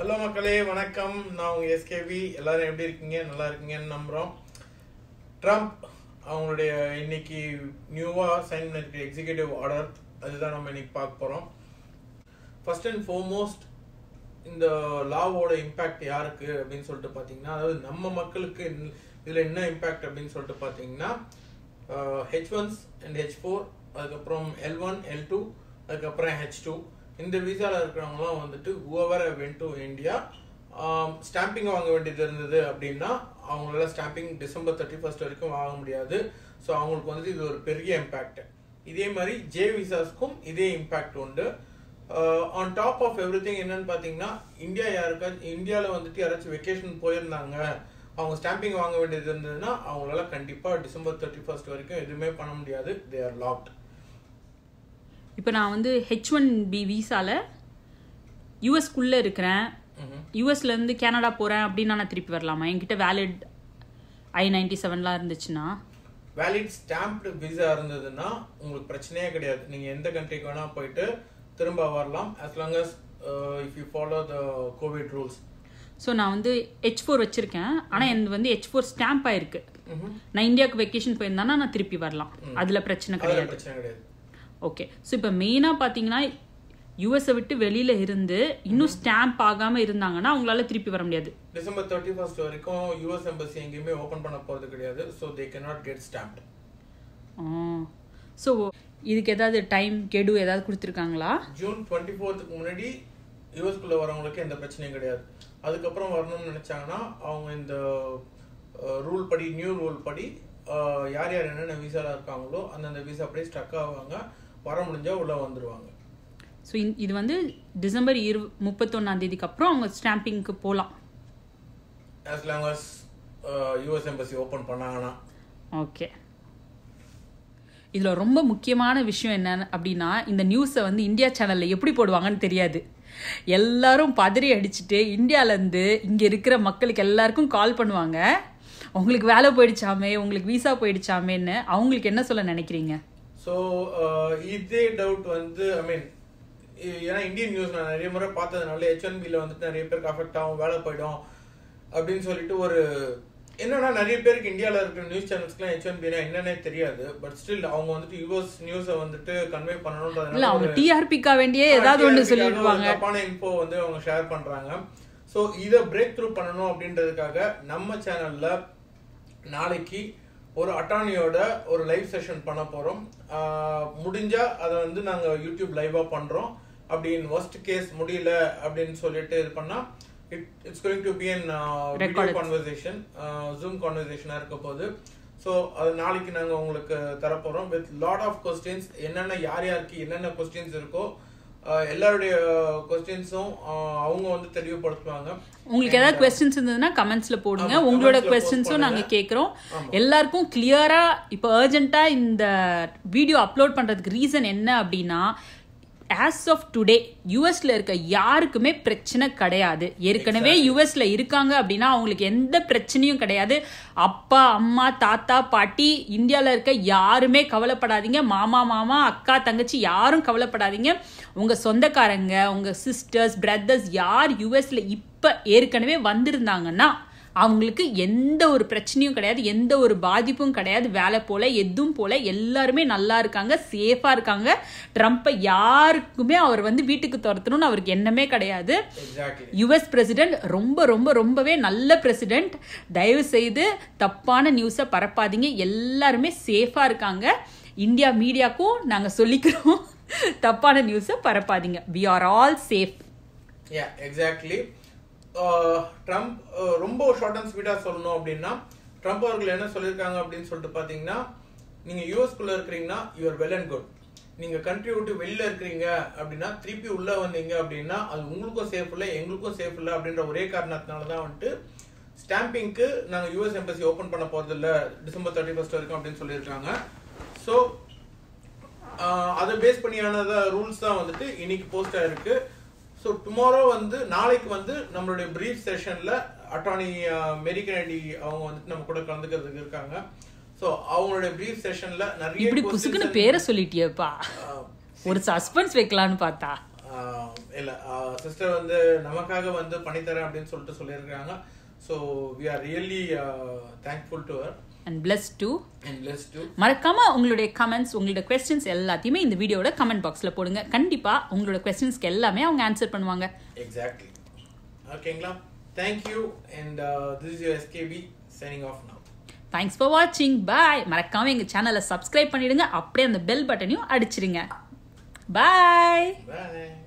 Hello மக்களே வணக்கம் நான் உங்க எஸ்கேபி எல்லாரும் எப்படி இருக்கீங்க நல்லா இருக்கீங்கன்னு நம்புறோம் ட்ரம்ப் அவங்களுடைய இன்னைக்கு நியூவா சைன் பண்ணிருக்க எக்ஸிகியூட்டிவ் ஆர்டர் அதுதான் நம்ம இன்னைக்கு பார்க்க போறோம் ஃபர்ஸ்ட் அண்ட் ஃபோர்மோஸ்ட் இந்த லாவோட இம்பாக்ட் யாருக்கு அப்படின்னு சொல்லிட்டு பார்த்தீங்கன்னா அதாவது நம்ம மக்களுக்கு இந்த- இதுல என்ன இம்பாக்ட் அப்படின்னு சொல்லிட்டு பார்த்தீங்கன்னா H ones and H four அதுக்கப்புறம் எல் ஒன் எல் டூ அதுக்கப்புறம் ஹெச் டூ இந்த விசால இருக்கிறவங்கலாம் வந்துட்டு whoever went to India stamping வாங்க வேண்டியது இருந்தது அப்படின்னா அவங்களால ஸ்டாம்பிங் டிசம்பர் தேர்ட்டி ஃபர்ஸ்ட் வரைக்கும் வாங்க முடியாது ஸோ அவங்களுக்கு வந்துட்டு இது ஒரு பெரிய இம்பாக்ட் இதே மாதிரி ஜே விசாஸ்க்கும் இதே இம்பாக்ட் உண்டு on top of everything என்னன்னு பார்த்தீங்கன்னா இந்தியா யாருக்காச்சும் இந்தியாவில் வந்துட்டு யாராச்சும் வெக்கேஷன் போயிருந்தாங்க அவங்க ஸ்டாம்பிங் வாங்க வேண்டியது இருந்ததுன்னா அவங்களால கண்டிப்பாக டிசம்பர் தேர்ட்டி ஃபர்ஸ்ட் வரைக்கும் எதுவுமே பண்ண முடியாது தே ஆர் லாக்ட் இப்போ நான் வந்து ஹெச் ஒன் பி வீசால யூஎஸ்குள்ளே இருக்கிறேன் யூஎஸ்லேருந்து கனடா போகிறேன் அப்படின்னு நான் திருப்பி வரலாமா என்கிட்ட வேலிட் ஐ நைன்டி செவன்லாம் இருந்துச்சுன்னா வேலிட் ஸ்டாம்ப்டு விசா இருந்ததுன்னா உங்களுக்கு பிரச்சனையே கிடையாது நீங்க எந்த கண்ட்ரிக்கு வேணா போயிட்டு திரும்ப வரலாம் as long as if you follow the COVID rules so நான் வந்து ஹெச் ஃபோர் வச்சுருக்கேன் ஆனால் எனக்கு வந்து ஹெச் ஃபோர் ஸ்டாம்ப் ஆயிருக்கு நான் இந்தியாவுக்கு வெக்கேஷன் போயிருந்தானா நான் திருப்பி வரலாம் அதில் பிரச்சனை அதில் கிடையாது பிரச்சனை கிடையாது ஓகே ஸோ இப்போ மெயினாக பார்த்தீங்கன்னா யூஎஸை விட்டு வெளியில் இருந்து இன்னும் ஸ்டாம்ப் ஆகாமல் இருந்தாங்கன்னா அவங்களால திருப்பி வர முடியாது டிசம்பர் தேர்ட்டி ஃபர்ஸ்ட் வரைக்கும் யூஎஸ் எம்பசி எங்கேயுமே ஓபன் பண்ண போறது கிடையாது so they cannot get stamped so இதுக்கு ஏதாவது டைம் கெடு ஏதாவது கொடுத்துருக்காங்களா ஜூன் டுவெண்ட்டி ஃபோர்த்துக்கு முன்னாடி யூஎஸ்குள்ள வரவங்களுக்கு எந்த பிரச்சனையும் கிடையாது அதுக்கப்புறம் வரணும்னு நினைச்சாங்கன்னா அவங்க இந்த ரூல் படி நியூ ரூல் படி அஹ், யார் யார் என்னென்ன விசால இருக்காங்களோ அந்தந்த விசா அப்படியே ஸ்டக் ஆவாங்க வர முடிஞ்சா உள்ள வந்துருவாங்க ஸோ இது வந்து டிசம்பர் இரு முப்பத்தொன்னாம் தேதிக்கு அப்புறம் அவங்க ஸ்டாம்பிங்க்கு போகலாம் as long as US embassy open பண்ணாங்கன்னா ஓகே இதில் ரொம்ப முக்கியமான விஷயம் என்ன அப்படின்னா இந்த நியூஸை வந்து இந்தியா சேனலில் எப்படி போடுவாங்கன்னு தெரியாது எல்லாரும் பதறி அடிச்சுட்டு இந்தியாவிலேருந்து இங்கே இருக்கிற மக்களுக்கு எல்லாருக்கும் கால் பண்ணுவாங்க உங்களுக்கு வேலை போயிடுச்சாமே உங்களுக்கு வீசா போயிடுச்சாமேன்னு அவங்களுக்கு என்ன சொல்ல நினைக்கிறீங்க ஸோ இதே டவுட் வந்து ஐ மீன் ஏன்னா இந்தியன் நியூஸ் நான் நிறைய முறை பார்த்ததுனால ஹெச் ஒன் பியில் வந்துட்டு நிறைய பேருக்கு அஃபெக்ட் ஆகும் வேலை போயிடும் அப்படின்னு சொல்லிட்டு ஒரு என்னன்னா நிறைய பேருக்கு இந்தியாவில் இருக்கிற நியூஸ் சேனல்ஸ்க்குலாம் ஹெச் ஒன் பினா என்னன்னே தெரியாது பட் ஸ்டில் அவங்க வந்துட்டு யூஎஸ் நியூஸை வந்துட்டு கன்வே இல்லை பண்ணணுன்றதுனால அவங்க ஒரு- டிஆர்பிக்கா வேண்டியே ஏதாவது ஒன்று TRP க்காக ஒரு சொல்லிடுவாங்க தப்பான இன்ஃபோ வந்து அவங்க ஷேர் பண்றாங்க ஸோ இதை பிரேக் த்ரூ பண்ணணும் அப்படின்றதுக்காக நம்ம சேனல்ல நாளைக்கு ஒரு அட்டானியோட ஒரு லைவ் செஷன் பண்ண போறோம் ஆஹ் முடிஞ்சா அதை வந்து நாங்க யூடியூப் லைவா பண்றோம் அப்படின்னு worst கேஸ் முடியல அப்படின்னு சொல்லிட்டு இது பண்ணா it's going to be an video Recorded. Conversation Zoom கான்வர்சேஷனா இருக்க போகுது ஸோ அது நாளைக்கு நாங்க உங்களுக்கு தரப்போறோம் வித் லாட் ஆஃப் கொஸ்டின்ஸ் என்னென்ன யார் யாருக்கு என்னென்ன கொஸ்டின்ஸ் இருக்கோ ஆஹ் எல்லாருடைய கொஸ்டின்ஸும் அவங்க வந்து தெளிவுபடுத்துவாங்க உங்களுக்கு ஏதாவது கொஸ்டின்ஸ் இருந்ததுன்னா கமெண்ட்ஸ்ல போடுங்க ஆமா, உங்களோட comments ல post கொஸ்டின்ஸும் நாங்க பண்ணுங்க. கேக்குறோம் ஆமா. எல்லாருக்கும் கிளியரா இப்போ அர்ஜென்ட்டா இந்த வீடியோ அப்லோட் பண்றதுக்கு ரீசன் என்ன அப்படின்னா ஆஸ் ஆஃப் டுடே யூஎஸ்ல இருக்க யாருக்குமே பிரச்சனை கிடையாது ஏற்கனவே யூஎஸ்ல இருக்காங்க அப்படின்னா அவங்களுக்கு எந்த பிரச்சனையும் கிடையாது அப்பா அம்மா தாத்தா பாட்டி இந்தியால இருக்க யாருமே கவலைப்படாதீங்க மாமா மாமா அக்கா தங்கச்சி யாரும் கவலைப்படாதீங்க உங்க சொந்தக்காரங்க உங்க சிஸ்டர்ஸ் பிரதர்ஸ் யார் யூஎஸ்ல இப்ப ஏற்கனவே வந்திருந்தாங்கன்னா அவங்களுக்கு எந்த ஒரு பிரச்சனையும் கிடையாது எந்த ஒரு பாதிப்பும் கிடையாது வேலை போல எதுவும் போல எல்லாருமே நல்லா இருக்காங்க சேஃபா இருக்காங்க ட்ரம்ப்பை யாருக்குமே அவர் வந்து வீட்டுக்கு துரத்தணும்னு அவருக்கு எண்ணமே கிடையாது எக்ஸாக்ட்லி யுஎஸ் பிரசிடென்ட் ரொம்ப ரொம்ப ரொம்பவே நல்ல பிரசிடென்ட் தயவு செய்து தப்பான நியூஸை பரப்பாதீங்க எல்லாருமே சேஃபா இருக்காங்க இந்தியா மீடியாக்கும் நாங்க சொல்லிக்கிறோம் தப்பான நியூஸை பரப்பாதீங்க we are all safe yeah exactly Trump ரொம்ப ஷார்ட் அண்ட் ஸ்வீட்டா சொல்லணும் அப்படின்னா ட்ரம்ப் அவர்கள் என்ன சொல்லியிருக்காங்க அப்படின்னு சொல்லிட்டு பாத்தீங்கன்னா நீங்க யூஎஸ்குள்ள இருக்கிறீங்கன்னா யூஆர் வெல் அண்ட் குட் நீங்க கண்ட்ரி விட்டு வெளியில இருக்கிறீங்க அப்படின்னா திருப்பி உள்ள வந்தீங்க அப்படின்னா அது உங்களுக்கும் சேஃப் இல்லை எங்களுக்கும் சேஃப் இல்லை அப்படின்ற ஒரே காரணத்தினால தான் வந்துட்டு ஸ்டாம்பிங்க்கு நாங்க யூஎஸ் எம்பசி ஓபன் பண்ண போறது இல்ல டிசம்பர் தேர்ட்டி ஃபர்ஸ்ட் வரைக்கும் அப்படின்னு சொல்லியிருக்காங்க ஸோ அதை பேஸ் பண்ணியான ரூல்ஸ் தான் வந்துட்டு இன்னைக்கு போஸ்ட் ஆயிருக்கு ஸோ டுமாரோ வந்து நாளைக்கு வந்து நம்மளுடைய பிரீஃப் செஷன்ல அட்டார்னி மேரி கெனடி அவங்க வந்துட்டு நம்ம கூட கலந்துக்கிறதுக்கு இருக்காங்க ஸோ அவங்களுடைய பிரீஃப் செஷன்ல நிறைய இப்படி questions புசுக்குன்னு and- பேரை சொல்லிட்டியேப்பா ஆஹ், ஒரு சஸ்பென்ஸ் வைக்கலான்னு பார்த்தா இல்ல சிஸ்டர் வந்து நமக்காக வந்து பண்ணித்தரேன் அப்படின்னு சொல்லிட்டு சொல்லியிருக்காங்க so we are really thankful to her and plus two and less to மறக்காம உங்களுடைய கமெண்ட்ஸ் உங்களோட கொஸ்டின்ஸ் எல்லாத்தையுமே இந்த வீடியோட கமெண்ட் பாக்ஸ்ல போடுங்க கண்டிப்பா உங்களோட கொஸ்டின்ஸ்க்கு எல்லாமே அவங்க ஆன்சர் பண்ணுவாங்க எக்ஸாக்ட்லி ஓகேங்களா thank you and this is you SKP signing off now thanks for வாட்சிங் பாய் மறக்காம எங்க சேனலை சப்ஸ்கிரைப் பண்ணிடுங்க அப்படியே அந்த பெல் பட்டனையும் அடிச்சிருங்க பாய் பாய்